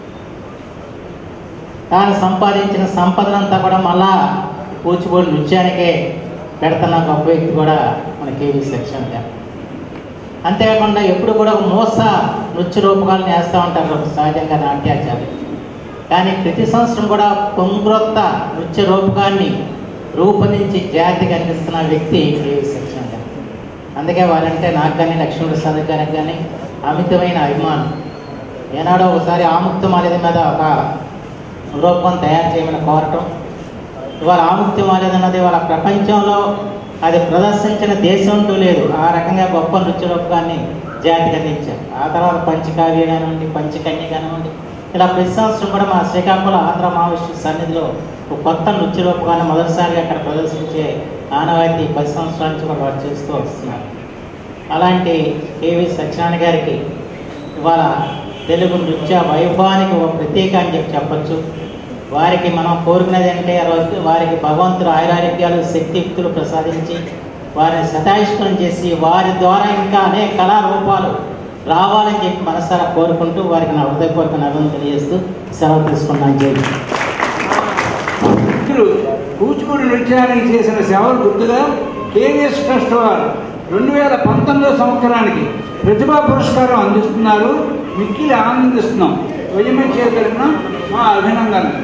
తాను సంపాదించిన సంపదనంతా కూడా మళ్ళా కూచిపూడి నృత్యానికే పెడుతున్న గొప్ప వ్యక్తి కూడా మన కేవీ సత్యనారాయణ గారు అంతేకాకుండా ఎప్పుడు కూడా ఒక మోస నృత్య రూపకాలను వేస్తూ ఉంటారు సహజంగా నాట్యాచార్యులు కానీ ప్రతి సంవత్సరం కూడా పొంగురొత్త నృత్య రూపకాన్ని రూపొందించి జాతికి అందిస్తున్న వ్యక్తి కేవీ సత్యనారాయణ గారు అందుకే వారంటే నాకు కానీ లక్ష్మీప్రసాద్ గారికి కానీ అమితమైన అభిమానం ఏనాడో ఒకసారి ఆముక్త మాల్యద మీద ఒక రూపం తయారు చేయమని కోరటం ఇవాళ ఆముక్తి మాల్యద అన్నది వాళ్ళ ప్రపంచంలో అది ప్రదర్శించిన దేశం అంటూ లేదు ఆ రకంగా గొప్ప నృత్య రూపకాన్ని జాతికి అందించారు ఆ తర్వాత పంచకావ్య కానివ్వండి పంచకన్య కానివ్వండి ఇలా ప్రతి సంవత్సరం కూడా మా శ్రీకాకుళం ఆంధ్ర మహావిష్ణు సన్నిధిలో ఒక కొత్త నృత్య రూపకాన్ని మొదటిసారిగా అక్కడ ప్రదర్శించే ఆనవాయితీ పది సంవత్సరాల నుంచి కూడా వారు చేస్తూ వస్తున్నారు అలాంటి కేవి సత్యనారాయణ గారికి ఇవాళ తెలుగు నృత్య వైభవానికి ఒక ప్రత్యేక అని చెప్పి చెప్పచ్చు వారికి మనం కోరుకునేది అంటే ఆ రోజు వారికి భగవంతుడు ఆయురారోగ్యాలు శక్తియుక్తులు ప్రసాదించి వారిని శతాయుష్కరం చేసి వారి ద్వారా ఇంకా అనేక కళారూపాలు రావాలని చెప్పి మనసారా కోరుకుంటూ వారికి నా హృదయపూర్వక నగరం తెలియజేస్తూ సెలవు తీసుకున్నాను జై వ్యక్తులు కూచిపూడి నృత్యానికి చేసిన సేవలు గుర్తుగా కేవీఎస్ ట్రస్ట్ వారు రెండు వేల పంతొమ్మిదో సంవత్సరానికి ప్రతిభా పురస్కారం అందిస్తున్నారు మిక్కిలి ఆనందిస్తున్నాం విజయమే చేతరిన మా అభినందనలు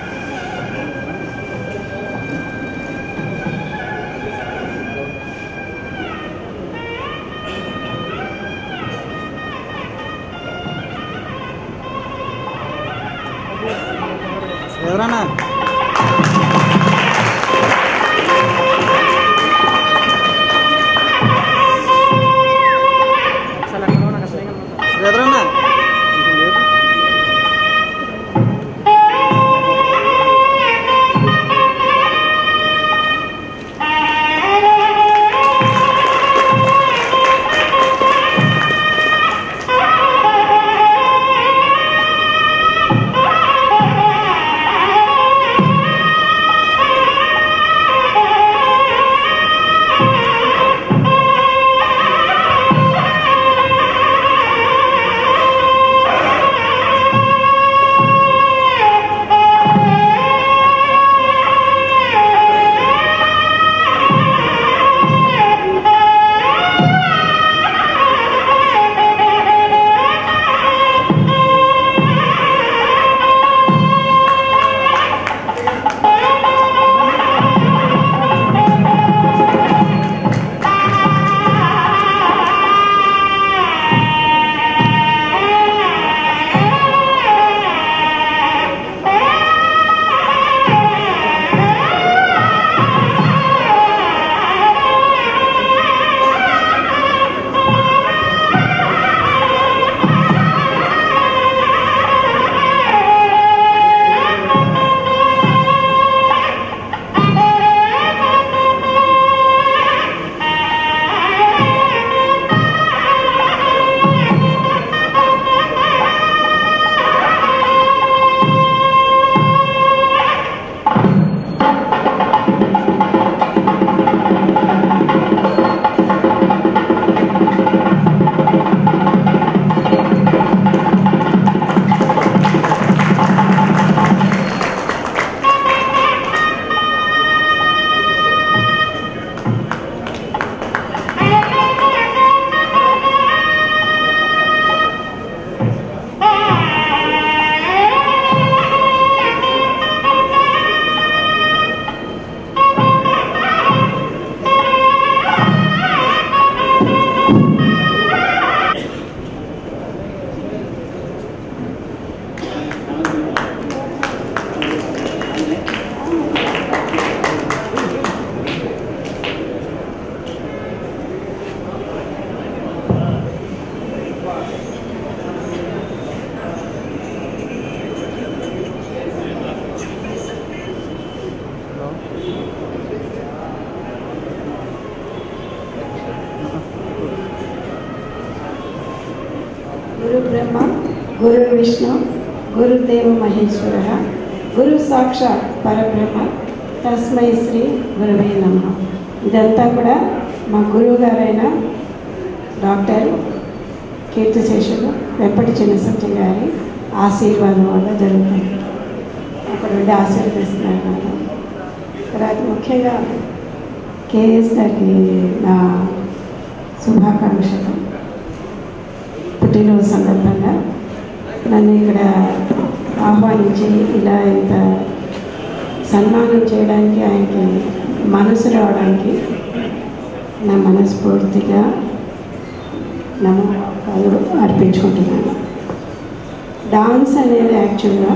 ఎవరన్నా ఎదురన్నా ఆ గురు బ్రహ్మ గురు విష్ణు గురుదేవ మహేశ్వర గురు సాక్షాత్ పరబ్రహ్మ తస్మై శ్రీ గురువే నమ ఇదంతా కూడా మా గురువు గారైన డాక్టర్ కీర్తిశేషులు వెప్పటి చిన్నసత్యం గారి ఆశీర్వాదం వల్ల జరుగుతుంది అక్కడ ఉండి ఆశీర్వదిస్తున్నారు నాకు తర్వాత ముఖ్యంగా కేఎస్ గారికి నా శుభాకాంక్షలు పుట్టినరోజు సందర్భంగా నన్ను ఇక్కడ ఆహ్వానించి ఇలా ఇంత సన్మానం చేయడానికి ఆయనకి మనసు రావడానికి నా మనస్ఫూర్తిగా నమ్మకాలు అర్పించుకుంటున్నాను డాన్స్ అనేది యాక్చువల్గా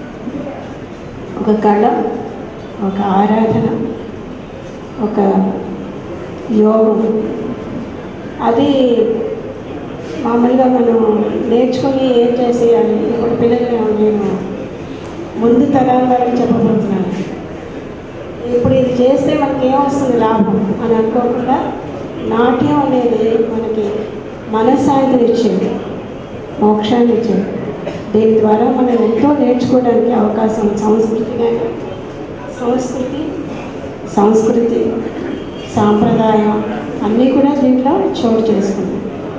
ఒక కళ ఒక ఆరాధన ఒక యోగం అది మామూలుగా మనం నేర్చుకొని ఏం చేసేయాలి ఇప్పుడు పిల్లలు నేను ముందు తరాల వాళ్ళకి చెప్పబోతున్నాను ఇప్పుడు ఇది చేస్తే మనకి ఏమొస్తుంది లాభం అని అనుకోకుండా నాట్యం అనేది మనకి మనశ్శాంతిని ఇచ్చేది మోక్షాన్ని ఇచ్చేది దీని ద్వారా మనం ఎంతో నేర్చుకోవడానికి అవకాశం ఉంది. సంస్కృతి కానీ సంస్కృతి సంస్కృతి సాంప్రదాయం అన్నీ కూడా దీంట్లో చోటు చేసుకుంది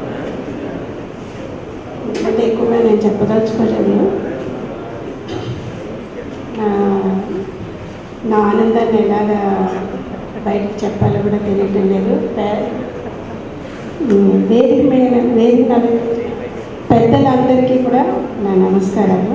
అంటే ఎక్కువగా నేను చెప్పదలుచుకోలేదు నా- నా ఆనందాన్ని ఎలాగా బయటకు చెప్పాలో కూడా తెలియటం లేదు పే- ఉమ్, వేదిక మీద వేదిక మీద పెద్దలందరికీ కూడా నా నమస్కారాలు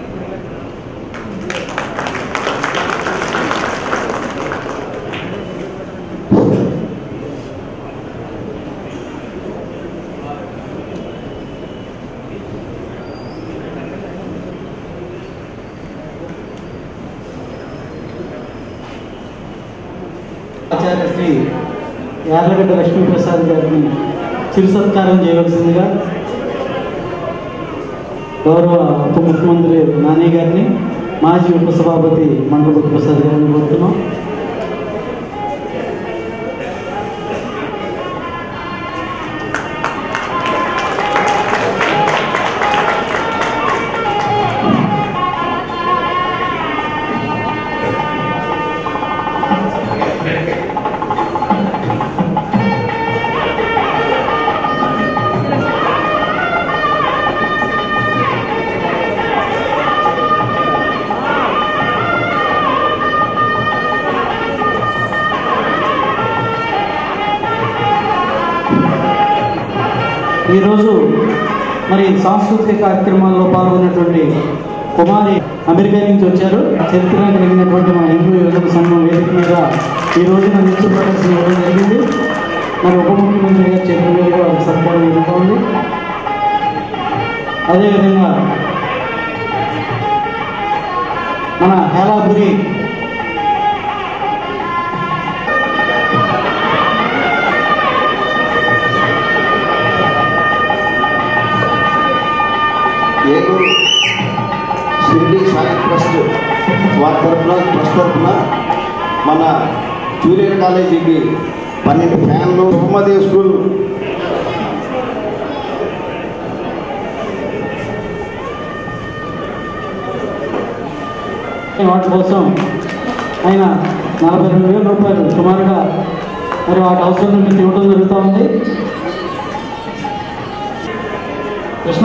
ఆచార్య శ్రీ యార్లగడ్డ లక్ష్మీప్రసాద్ గారిని చిరు సత్కారం చేయవలసిందిగా గౌరవ ఉప ముఖ్యమంత్రి నాని గారిని మాజీ ఉపసభాపతి మండలపతి ప్రసాద్ గారిని కోరుతున్నాం ఈరోజు మరి సాంస్కృతిక కార్యక్రమాల్లో పాల్గొన్నటువంటి కుమారి అమెరికా నుంచి వచ్చారు చరిత్ర కలిగినటువంటి మా హిందూ యువజన సంఘం వేదిక మీద ఈ రోజున నృత్య ప్రదర్శన ఇవ్వడం జరిగింది మరి ఉప ముఖ్యమంత్రి గారి చేతుల మీదుగా వారికి సత్కారం జరుగుతోంది అదేవిధంగా మన హేలాపురి ఏలూరు షిరిడి సాయి ట్రస్ట్ వారి తరఫున ట్రస్ట్ తరఫున మన జూనియర్ కాలేజీకి పన్నెండు ఫ్యాన్లు బహుమతి స్కూల్ వాటి కోసం ఆయన నలభై రెండు వేల రూపాయలు సుమారుగా మరి వాటి అవసరం నుంచి ఇవ్వడం జరుగుతూ ఉంది కృష్ణ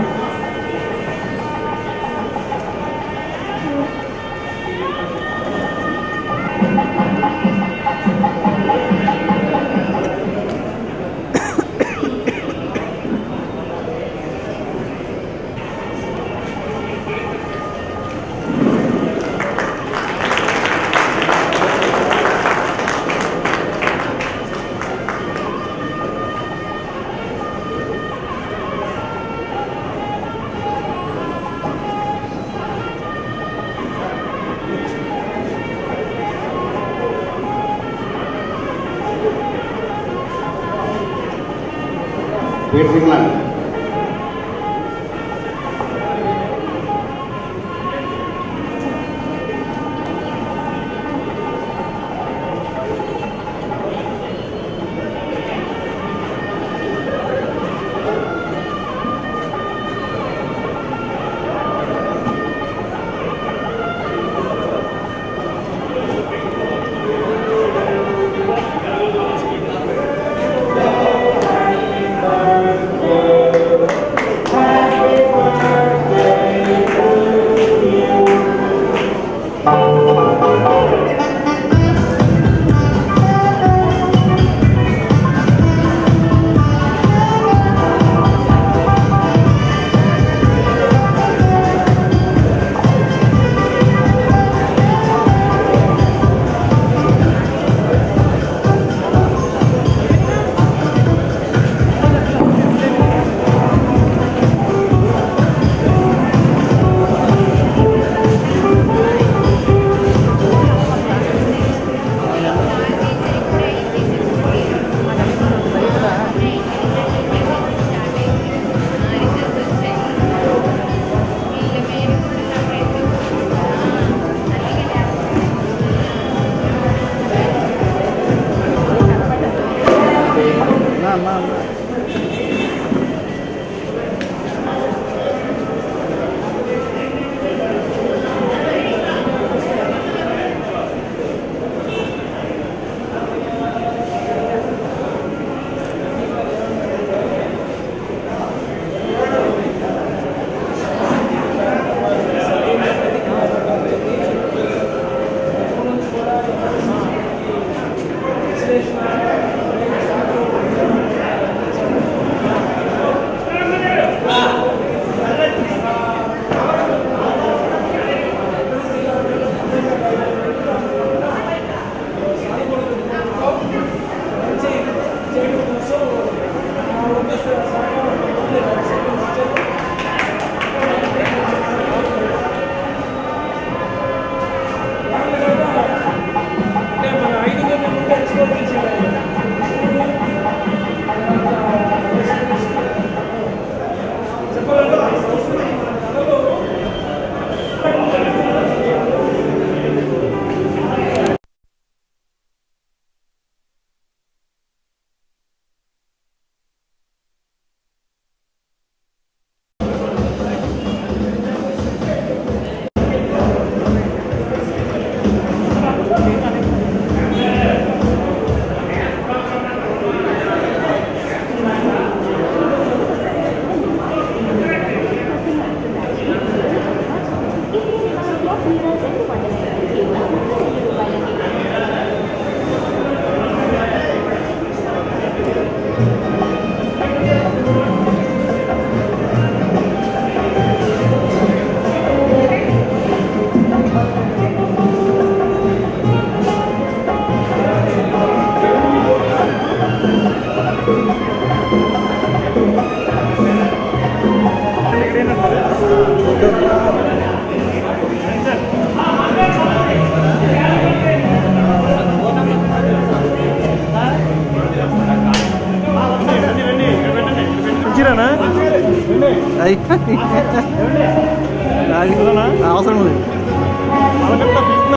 పీటర్ ఇంగ్లాండ్ అవసరం ఉంది